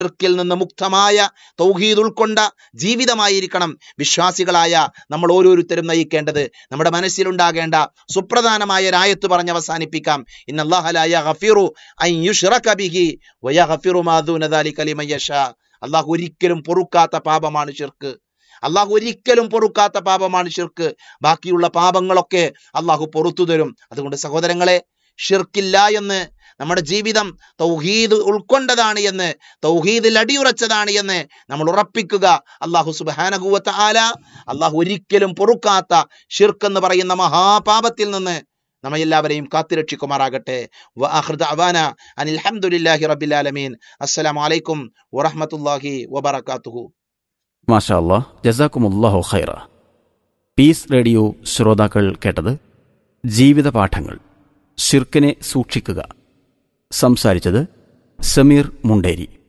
ഷിർക്കിൽ നിന്ന് മുക്തമായ തൗഹീദ് ഉൾക്കൊണ്ട ജീവിതമായിരിക്കണം വിശ്വാസികളായ നമ്മൾ ഓരോരുത്തരും നയിക്കേണ്ടത് നമ്മുടെ മനസ്സിലുണ്ടാകേണ്ട സുപ്രധാനമായ രായത്ത് പറഞ്ഞ് അവസാനിപ്പിക്കാം ഇന്നല്ലാഹലായ ഗഫീറു അൻ യുഷ്റക ബിഹി വയഗ്ഫിറു മാ ദൂന ദാലിക ലിമൻ യശാ അള്ളാഹു ഒരിക്കലും പൊറുക്കാത്ത പാപമാണ് ഷിർക്ക് അള്ളാഹു ഒരിക്കലും പൊറുക്കാത്ത പാപമാണ് ഷിർക്ക് ബാക്കിയുള്ള പാപങ്ങളൊക്കെ അള്ളാഹു പൊറത്തു തരും അതുകൊണ്ട് സഹോദരങ്ങളെ ഷിർക്കില്ല എന്ന് നമ്മുടെ ജീവിതം തൗഹീദ് ഉൾക്കൊണ്ടതാണ് എന്ന് തൗഹീദിൽ അടിയുറച്ചതാണ് എന്ന് നമ്മൾ ഉറപ്പിക്കുക അള്ളാഹു സുബാനഹുവത്ത ആല അള്ളാഹു ഒരിക്കലും പൊറുക്കാത്ത ഷിർക്ക് എന്ന് പറയുന്ന മഹാപാപത്തിൽ നിന്ന് നമ്മെ എല്ലാവരെയും കാത്തുരക്ഷിക്കുമാറാകട്ടെ അവാന അനിൽ ഹംദുലില്ലാഹി റബ്ബിൽ ആലമീൻ അസ്സലാമു അലൈക്കും വറഹ്മത്തുള്ളാഹി വബറകാതുഹു മാഷാ അല്ലാ ജസാക്കുമുല്ലാഹു ഖൈറ പീസ് റേഡിയോ ശ്രോതാക്കൾ കേട്ടത് ജീവിത പാഠങ്ങൾ ഷിർക്കിനെ സൂക്ഷിക്കുക സംസാരിച്ചത് സമീർ മുണ്ടേരി